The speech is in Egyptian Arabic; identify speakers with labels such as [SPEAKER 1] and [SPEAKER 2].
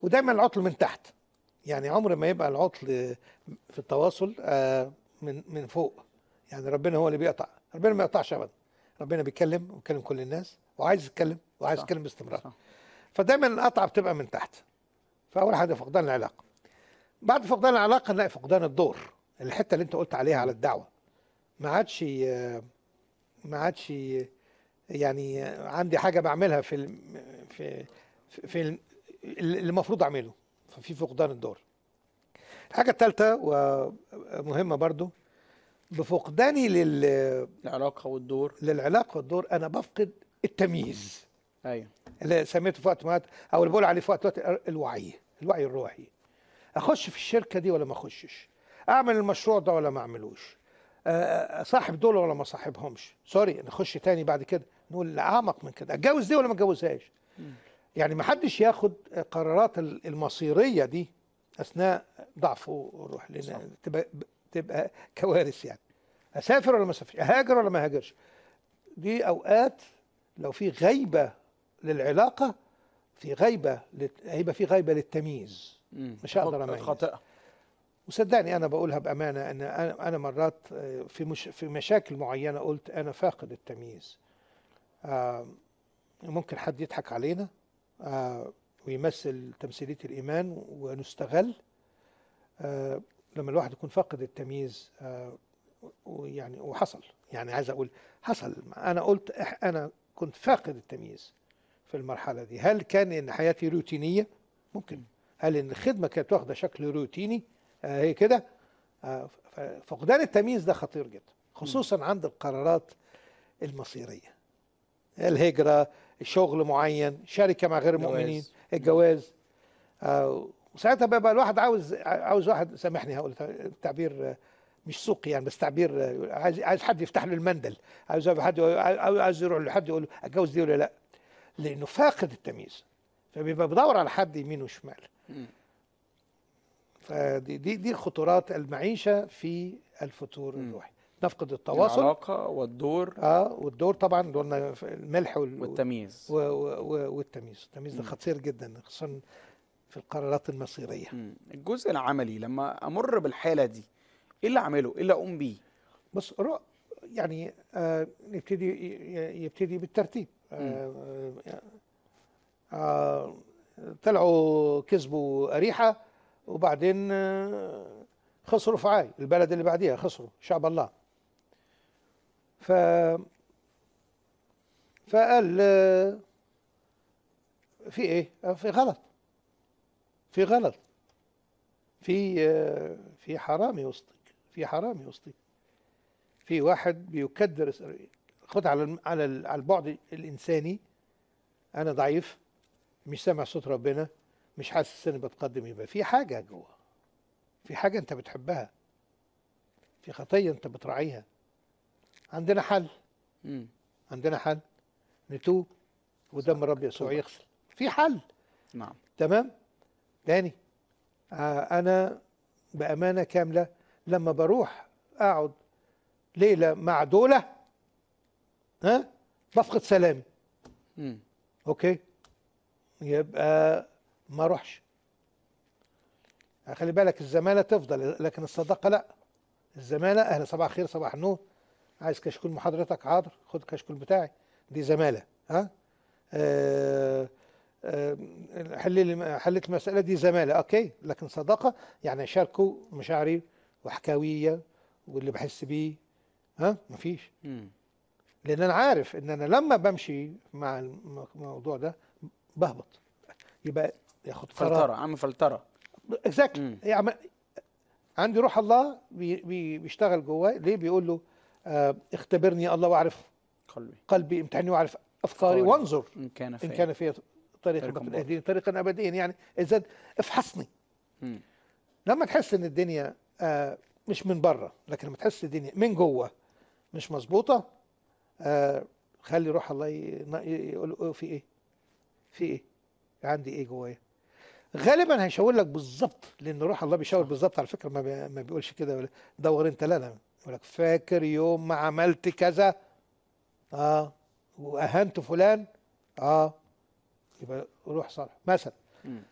[SPEAKER 1] ودايما العطل من تحت يعني عمر ما يبقى العطل في التواصل آه، من من فوق يعني ربنا هو اللي بيقطع ربنا ما يقطعش ابدا ربنا بيتكلم وبيكلم كل الناس وعايز يتكلم وعايز
[SPEAKER 2] صح.
[SPEAKER 1] يتكلم باستمرار
[SPEAKER 2] صح.
[SPEAKER 1] فدايما القطعه بتبقى من تحت فاول حاجه فقدان العلاقه بعد فقدان العلاقه نلاقي فقدان الدور الحته اللي انت قلت عليها على الدعوه ما عادش ي- ما عادش ي- يعني عندي حاجه بعملها في الم- في في, في الم- اللي المفروض اعمله ففي فقدان الدور الحاجه الثالثه ومهمه برضو بفقداني لل
[SPEAKER 2] العلاقه والدور
[SPEAKER 1] للعلاقه والدور انا بفقد التمييز
[SPEAKER 2] ايوه
[SPEAKER 1] اللي سميته في وقت ما او اللي بقول عليه في وقت وقت الوعي الوعي الروحي اخش في الشركه دي ولا ما اخشش اعمل المشروع ده ولا ما اعملوش آه، اصاحب دول ولا ما اصاحبهمش سوري نخش تاني بعد كده نقول لا اعمق من كده اتجوز دي ولا ما اتجوزهاش يعني ما حدش ياخد قرارات ال- المصيريه دي اثناء ضعفه الروح
[SPEAKER 2] صح.
[SPEAKER 1] لان تبقى تبقى كوارث يعني اسافر ولا ما اسافرش اهاجر ولا ما هاجرش دي اوقات لو في غيبه للعلاقه في غيبه لت- هيبقى في غيبه للتمييز
[SPEAKER 2] مم.
[SPEAKER 1] مش هقدر
[SPEAKER 2] خط-
[SPEAKER 1] أميز.
[SPEAKER 2] خاطئه
[SPEAKER 1] وصدقني انا بقولها بامانه ان انا انا مرات آه، في مش في مشاكل معينه قلت انا فاقد التمييز آه، ممكن حد يضحك علينا آه، ويمثل تمثيليه الايمان ونستغل آه، لما الواحد يكون فاقد التمييز آه، ويعني وحصل يعني عايز اقول حصل انا قلت إح- انا كنت فاقد التمييز في المرحله دي هل كان ان حياتي روتينيه ممكن هل ان الخدمه كانت واخده شكل روتيني آه هي كده آه ف- فقدان التمييز ده خطير جدا خصوصا عند القرارات المصيريه الهجره الشغل معين شركه مع غير
[SPEAKER 2] جواز.
[SPEAKER 1] المؤمنين الجواز آه وساعتها بيبقى الواحد عاوز عاوز واحد سامحني هقول تعبير آه، مش سوقي يعني بس تعبير آه، عايز عايز حد يفتح له المندل عايز حد عاوز عاوز يروح لحد يقول له اتجوز دي ولا لا لانه فاقد التمييز فبيبقى بدور على حد يمين وشمال
[SPEAKER 2] مم.
[SPEAKER 1] فدي دي دي خطورات المعيشه في الفتور
[SPEAKER 2] مم.
[SPEAKER 1] الروحي نفقد التواصل
[SPEAKER 2] العلاقه والدور
[SPEAKER 1] اه والدور طبعا قلنا في الملح وال
[SPEAKER 2] والتمييز
[SPEAKER 1] و- و- و- والتمييز التمييز ده
[SPEAKER 2] مم.
[SPEAKER 1] خطير جدا خصوصا في القرارات المصيريه
[SPEAKER 2] مم. الجزء العملي لما امر بالحاله دي ايه اللي اعمله ايه اللي اقوم بيه
[SPEAKER 1] بص رو يعني آه نبتدي ي- يبتدي بالترتيب آه آه آه طلعوا كسبوا أريحة وبعدين آه خسروا في عاي البلد اللي بعديها خسروا شعب الله ف فقال آه، في ايه آه، في غلط في غلط في آه، في حرامي وسطك في حرامي وسطك في واحد بيكدر خد على الم- على ال- على البعد الانساني انا ضعيف مش سامع صوت ربنا مش حاسس اني بتقدم يبقى في حاجه جوه في حاجه انت بتحبها في خطيه انت بتراعيها عندنا حل
[SPEAKER 2] مم.
[SPEAKER 1] عندنا حل نتوب ودم الرب يسوع يغسل في حل
[SPEAKER 2] نعم
[SPEAKER 1] تمام تاني آه انا بامانه كامله لما بروح اقعد ليله مع دوله ها بفقد سلامي
[SPEAKER 2] مم.
[SPEAKER 1] اوكي يبقى ما اروحش خلي بالك الزماله تفضل لكن الصداقه لا الزماله اهلا صباح الخير صباح النور عايز كشكول محاضرتك حاضر خد كشكول بتاعي دي زماله ها آه آه، حل لي حلت المساله دي زماله اوكي لكن صداقه يعني اشاركوا مشاعري وحكاويه واللي بحس بيه ها مفيش
[SPEAKER 2] مم.
[SPEAKER 1] لان انا عارف ان انا لما بمشي مع الم- الموضوع ده بهبط يبقى ياخد
[SPEAKER 2] فلتره
[SPEAKER 1] قرار
[SPEAKER 2] عم فلتره
[SPEAKER 1] اكزاكتلي
[SPEAKER 2] مم.
[SPEAKER 1] يعني عندي روح الله بي بي بيشتغل جواه ليه بيقول له آه اختبرني الله واعرف
[SPEAKER 2] قلبي
[SPEAKER 1] قلبي امتحني واعرف افكاري
[SPEAKER 2] أفكاري.
[SPEAKER 1] وانظر
[SPEAKER 2] ان كان
[SPEAKER 1] ان
[SPEAKER 2] فيا
[SPEAKER 1] كان في طريق
[SPEAKER 2] طريق
[SPEAKER 1] باطل
[SPEAKER 2] باطل.
[SPEAKER 1] اهديني طريقا ابديا يعني اذا افحصني
[SPEAKER 2] مم.
[SPEAKER 1] لما تحس ان الدنيا آه مش من بره لكن لما تحس الدنيا من جوه مش مظبوطه آه خلي روح الله ي- يقول له في ايه في ايه عندي ايه جوايا غالبا هيشاور لك بالظبط لان روح الله بيشاور بالظبط على فكره ما, بي ما بيقولش كده ولا دور انت لا لا يقول لك فاكر يوم ما عملت كذا اه واهنت فلان اه يبقى روح صالح مثلا
[SPEAKER 2] مم.